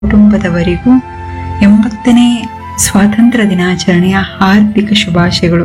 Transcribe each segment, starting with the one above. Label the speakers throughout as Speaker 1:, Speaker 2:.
Speaker 1: ಕುಟುಂಬದವರಿಗೂ ಎಂಬತ್ತನೇ ಸ್ವಾತಂತ್ರ್ಯ ದಿನಾಚರಣೆಯ ಹಾರ್ದಿಕ ಶುಭಾಶಯಗಳು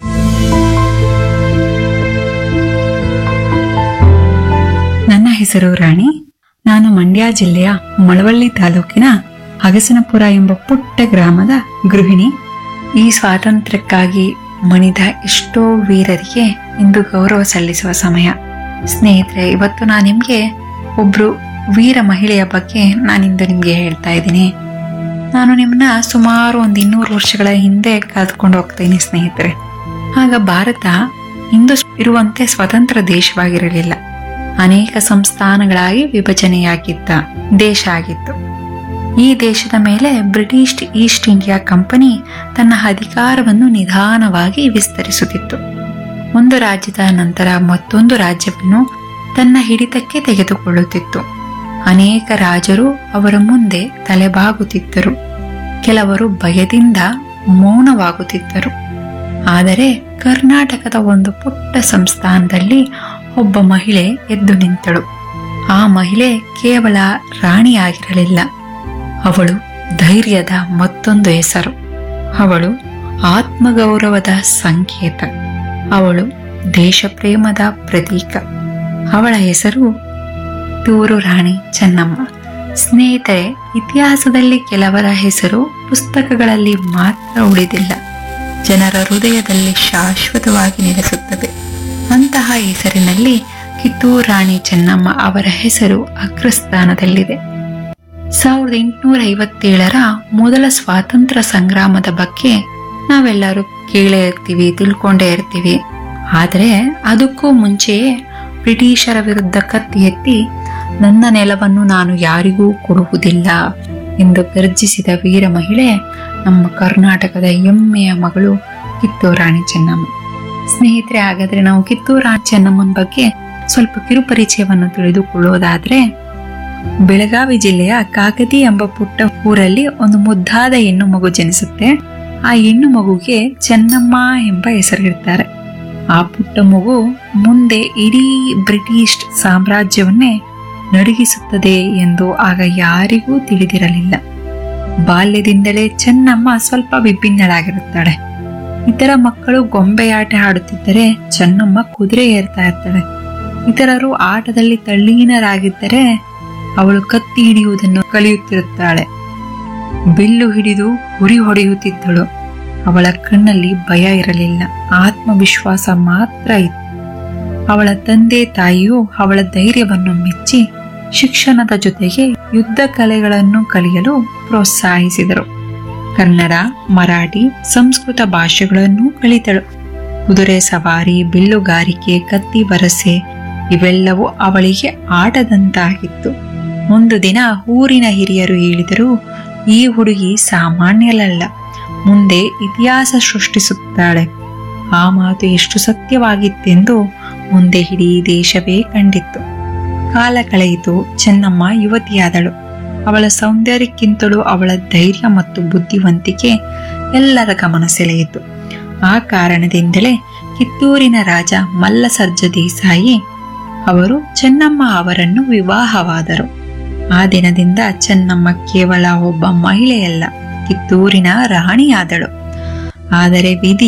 Speaker 1: ನನ್ನ ಹೆಸರು ರಾಣಿ ನಾನು ಮಂಡ್ಯ ಜಿಲ್ಲೆಯ ಮಳವಳ್ಳಿ ತಾಲೂಕಿನ ಅಗಸನಪುರ ಎಂಬ ಪುಟ್ಟ ಗ್ರಾಮದ ಗೃಹಿಣಿ ಈ ಸ್ವಾತಂತ್ರ್ಯಕ್ಕಾಗಿ ಮಣಿದ ಎಷ್ಟೋ ವೀರರಿಗೆ ಇಂದು ಗೌರವ ಸಲ್ಲಿಸುವ ಸಮಯ ಸ್ನೇಹಿತರೆ ಇವತ್ತು ನಾನು ನಿಮ್ಗೆ ಒಬ್ರು ವೀರ ಮಹಿಳೆಯ ಬಗ್ಗೆ ನಾನಿಂದು ನಿಮ್ಗೆ ಹೇಳ್ತಾ ಇದ್ದೀನಿ ನಾನು ನಿಮ್ಮನ್ನ ಸುಮಾರು ಒಂದು ಇನ್ನೂರು ವರ್ಷಗಳ ಹಿಂದೆ ಕರೆದುಕೊಂಡು ಹೋಗ್ತೀನಿ ಸ್ನೇಹಿತರೆ ಆಗ ಭಾರತ ಇಂದು ಇರುವಂತೆ ಸ್ವತಂತ್ರ ದೇಶವಾಗಿರಲಿಲ್ಲ ಅನೇಕ ಸಂಸ್ಥಾನಗಳಾಗಿ ವಿಭಜನೆಯಾಗಿದ್ದ ದೇಶ ಆಗಿತ್ತು ಈ ದೇಶದ ಮೇಲೆ ಬ್ರಿಟಿಷ್ ಈಸ್ಟ್ ಇಂಡಿಯಾ ಕಂಪನಿ ತನ್ನ ಅಧಿಕಾರವನ್ನು ನಿಧಾನವಾಗಿ ವಿಸ್ತರಿಸುತ್ತಿತ್ತು ಒಂದು ರಾಜ್ಯದ ನಂತರ ಮತ್ತೊಂದು ರಾಜ್ಯವನ್ನು ತನ್ನ ಹಿಡಿತಕ್ಕೆ ತೆಗೆದುಕೊಳ್ಳುತ್ತಿತ್ತು ಅನೇಕ ರಾಜರು ಅವರ ಮುಂದೆ ತಲೆಬಾಗುತ್ತಿದ್ದರು ಕೆಲವರು ಭಯದಿಂದ ಮೌನವಾಗುತ್ತಿದ್ದರು ಆದರೆ ಕರ್ನಾಟಕದ ಒಂದು ಪುಟ್ಟ ಸಂಸ್ಥಾನದಲ್ಲಿ ಒಬ್ಬ ಮಹಿಳೆ ಎದ್ದು ನಿಂತಳು ಆ ಮಹಿಳೆ ಕೇವಲ ರಾಣಿಯಾಗಿರಲಿಲ್ಲ ಅವಳು ಧೈರ್ಯದ ಮತ್ತೊಂದು ಹೆಸರು ಅವಳು ಆತ್ಮಗೌರವದ ಸಂಕೇತ ಅವಳು ದೇಶಪ್ರೇಮದ ಪ್ರತೀಕ ಅವಳ ಹೆಸರು ತೂರು ರಾಣಿ ಚೆನ್ನಮ್ಮ ಸ್ನೇಹಿತರೆ ಇತಿಹಾಸದಲ್ಲಿ ಕೆಲವರ ಹೆಸರು ಪುಸ್ತಕಗಳಲ್ಲಿ ಮಾತ್ರ ಉಳಿದಿಲ್ಲ ಜನರ ಹೃದಯದಲ್ಲಿ ಶಾಶ್ವತವಾಗಿ ನೆಲೆಸುತ್ತವೆ ಅಂತಹ ಹೆಸರಿನಲ್ಲಿ ಕಿತ್ತೂರು ರಾಣಿ ಚೆನ್ನಮ್ಮ ಅವರ ಹೆಸರು ಅಗ್ರಸ್ಥಾನದಲ್ಲಿದೆ ಸಾವಿರದ ಎಂಟುನೂರ ಐವತ್ತೇಳರ ಮೊದಲ ಸ್ವಾತಂತ್ರ್ಯ ಸಂಗ್ರಾಮದ ಬಗ್ಗೆ ನಾವೆಲ್ಲರೂ ಕೇಳೇ ಇರ್ತೀವಿ ತಿಳ್ಕೊಂಡೇ ಇರ್ತೀವಿ ಆದರೆ ಅದಕ್ಕೂ ಮುಂಚೆಯೇ ಬ್ರಿಟಿಷರ ವಿರುದ್ಧ ಕತ್ತಿ ಎತ್ತಿ ನನ್ನ ನೆಲವನ್ನು ನಾನು ಯಾರಿಗೂ ಕೊಡುವುದಿಲ್ಲ ಎಂದು ಗರ್ಜಿಸಿದ ವೀರ ಮಹಿಳೆ ನಮ್ಮ ಕರ್ನಾಟಕದ ಹೆಮ್ಮೆಯ ಮಗಳು ಕಿತ್ತೂರು ರಾಣಿ ಚೆನ್ನಮ್ಮ ಸ್ನೇಹಿತರೆ ಹಾಗಾದ್ರೆ ನಾವು ಕಿತ್ತೂರು ರಾಣಿ ಚೆನ್ನಮ್ಮನ ಬಗ್ಗೆ ಸ್ವಲ್ಪ ಕಿರುಪರಿಚಯವನ್ನು ತಿಳಿದುಕೊಳ್ಳೋದಾದ್ರೆ ಬೆಳಗಾವಿ ಜಿಲ್ಲೆಯ ಕಾಕತಿ ಎಂಬ ಪುಟ್ಟ ಊರಲ್ಲಿ ಒಂದು ಮುದ್ದಾದ ಹೆಣ್ಣು ಮಗು ಜನಿಸುತ್ತೆ ಆ ಹೆಣ್ಣು ಮಗುಗೆ ಚೆನ್ನಮ್ಮ ಎಂಬ ಹೆಸರಿಡ್ತಾರೆ ಆ ಪುಟ್ಟ ಮಗು ಮುಂದೆ ಇಡೀ ಬ್ರಿಟಿಷ್ ಸಾಮ್ರಾಜ್ಯವನ್ನೇ ನಡುಗಿಸುತ್ತದೆ ಎಂದು ಆಗ ಯಾರಿಗೂ ತಿಳಿದಿರಲಿಲ್ಲ ಬಾಲ್ಯದಿಂದಲೇ ಚೆನ್ನಮ್ಮ ಸ್ವಲ್ಪ ವಿಭಿನ್ನಳಾಗಿರುತ್ತಾಳೆ ಇತರ ಮಕ್ಕಳು ಗೊಂಬೆಯಾಟ ಆಡುತ್ತಿದ್ದರೆ ಚೆನ್ನಮ್ಮ ಕುದುರೆ ಏರ್ತಾ ಇರ್ತಾಳೆ ಇತರರು ಆಟದಲ್ಲಿ ತಲ್ಲೀನರಾಗಿದ್ದರೆ ಅವಳು ಕತ್ತಿ ಹಿಡಿಯುವುದನ್ನು ಕಲಿಯುತ್ತಿರುತ್ತಾಳೆ ಬಿಲ್ಲು ಹಿಡಿದು ಗುರಿ ಹೊಡೆಯುತ್ತಿದ್ದಳು ಅವಳ ಕಣ್ಣಲ್ಲಿ ಭಯ ಇರಲಿಲ್ಲ ಆತ್ಮವಿಶ್ವಾಸ ಮಾತ್ರ ಇತ್ತು ಅವಳ ತಂದೆ ತಾಯಿಯು ಅವಳ ಧೈರ್ಯವನ್ನು ಮೆಚ್ಚಿ ಶಿಕ್ಷಣದ ಜೊತೆಗೆ ಯುದ್ಧ ಕಲೆಗಳನ್ನು ಕಲಿಯಲು ಪ್ರೋತ್ಸಾಹಿಸಿದರು ಕನ್ನಡ ಮರಾಠಿ ಸಂಸ್ಕೃತ ಭಾಷೆಗಳನ್ನು ಕಲಿತಳು ಕುದುರೆ ಸವಾರಿ ಬಿಲ್ಲುಗಾರಿಕೆ ಕತ್ತಿ ಬರಸೆ ಇವೆಲ್ಲವೂ ಅವಳಿಗೆ ಆಟದಂತಾಗಿತ್ತು ಒಂದು ದಿನ ಊರಿನ ಹಿರಿಯರು ಹೇಳಿದರು ಈ ಹುಡುಗಿ ಸಾಮಾನ್ಯಲಲ್ಲ ಮುಂದೆ ಇತಿಹಾಸ ಸೃಷ್ಟಿಸುತ್ತಾಳೆ ಆ ಮಾತು ಎಷ್ಟು ಸತ್ಯವಾಗಿತ್ತೆಂದು ಮುಂದೆ ಇಡೀ ದೇಶವೇ ಕಂಡಿತ್ತು ಕಾಲ ಕಳೆಯಿತು ಚೆನ್ನಮ್ಮ ಯುವತಿಯಾದಳು ಅವಳ ಸೌಂದರ್ಯಕ್ಕಿಂತಲೂ ಅವಳ ಧೈರ್ಯ ಮತ್ತು ಬುದ್ಧಿವಂತಿಕೆ ಎಲ್ಲರ ಗಮನ ಸೆಳೆಯಿತು ಆ ಕಾರಣದಿಂದಲೇ ಕಿತ್ತೂರಿನ ರಾಜ ಮಲ್ಲಸರ್ಜ ದೇಸಾಯಿ ಅವರು ಚೆನ್ನಮ್ಮ ಅವರನ್ನು ವಿವಾಹವಾದರು ಆ ದಿನದಿಂದ ಚೆನ್ನಮ್ಮ ಕೇವಲ ಒಬ್ಬ ಮಹಿಳೆಯಲ್ಲ ಕಿತ್ತೂರಿನ ರಾಣಿಯಾದಳು ಆದರೆ ವಿಧಿ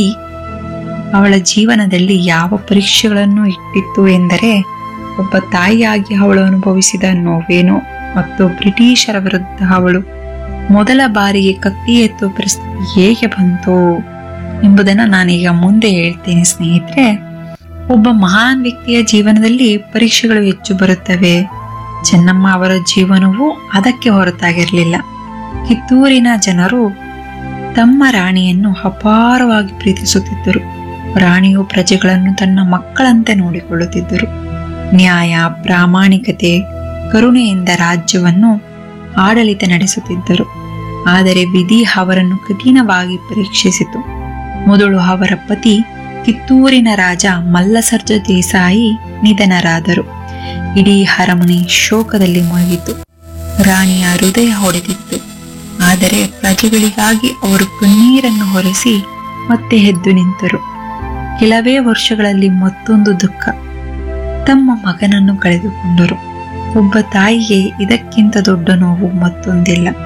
Speaker 1: ಅವಳ ಜೀವನದಲ್ಲಿ ಯಾವ ಪರೀಕ್ಷೆಗಳನ್ನು ಇಟ್ಟಿತ್ತು ಎಂದರೆ ಒಬ್ಬ ತಾಯಿಯಾಗಿ ಅವಳು ಅನುಭವಿಸಿದ ನೋವೇನು ಮತ್ತು ಬ್ರಿಟಿಷರ ವಿರುದ್ಧ ಅವಳು ಮೊದಲ ಬಾರಿಗೆ ಕತ್ತಿ ಎತ್ತುವ ಪರಿಸ್ಥಿತಿ ಹೇಗೆ ಬಂತು ಎಂಬುದನ್ನು ನಾನೀಗ ಮುಂದೆ ಹೇಳ್ತೀನಿ ಸ್ನೇಹಿತರೆ ಒಬ್ಬ ಮಹಾನ್ ವ್ಯಕ್ತಿಯ ಜೀವನದಲ್ಲಿ ಪರೀಕ್ಷೆಗಳು ಹೆಚ್ಚು ಬರುತ್ತವೆ ಚೆನ್ನಮ್ಮ ಅವರ ಜೀವನವು ಅದಕ್ಕೆ ಹೊರತಾಗಿರಲಿಲ್ಲ ಕಿತ್ತೂರಿನ ಜನರು ತಮ್ಮ ರಾಣಿಯನ್ನು ಅಪಾರವಾಗಿ ಪ್ರೀತಿಸುತ್ತಿದ್ದರು ರಾಣಿಯು ಪ್ರಜೆಗಳನ್ನು ತನ್ನ ಮಕ್ಕಳಂತೆ ನೋಡಿಕೊಳ್ಳುತ್ತಿದ್ದರು ನ್ಯಾಯ ಪ್ರಾಮಾಣಿಕತೆ ಕರುಣೆಯಿಂದ ರಾಜ್ಯವನ್ನು ಆಡಳಿತ ನಡೆಸುತ್ತಿದ್ದರು ಆದರೆ ವಿಧಿ ಅವರನ್ನು ಕಠಿಣವಾಗಿ ಪರೀಕ್ಷಿಸಿತು ಮೊದಲು ಅವರ ಪತಿ ಕಿತ್ತೂರಿನ ರಾಜ ಮಲ್ಲಸರ್ಜ ದೇಸಾಯಿ ನಿಧನರಾದರು ಇಡೀ ಅರಮನೆ ಶೋಕದಲ್ಲಿ ಮುಳುಗಿತು ರಾಣಿಯ ಹೃದಯ ಹೊಡೆದಿತ್ತು ಆದರೆ ಪ್ರಜೆಗಳಿಗಾಗಿ ಅವರು ಕಣ್ಣೀರನ್ನು ಹೊರಿಸಿ ಮತ್ತೆ ಎದ್ದು ನಿಂತರು ಕೆಲವೇ ವರ್ಷಗಳಲ್ಲಿ ಮತ್ತೊಂದು ದುಃಖ ತಮ್ಮ ಮಗನನ್ನು ಕಳೆದುಕೊಂಡರು ಒಬ್ಬ ತಾಯಿಗೆ ಇದಕ್ಕಿಂತ ದೊಡ್ಡ ನೋವು ಮತ್ತೊಂದಿಲ್ಲ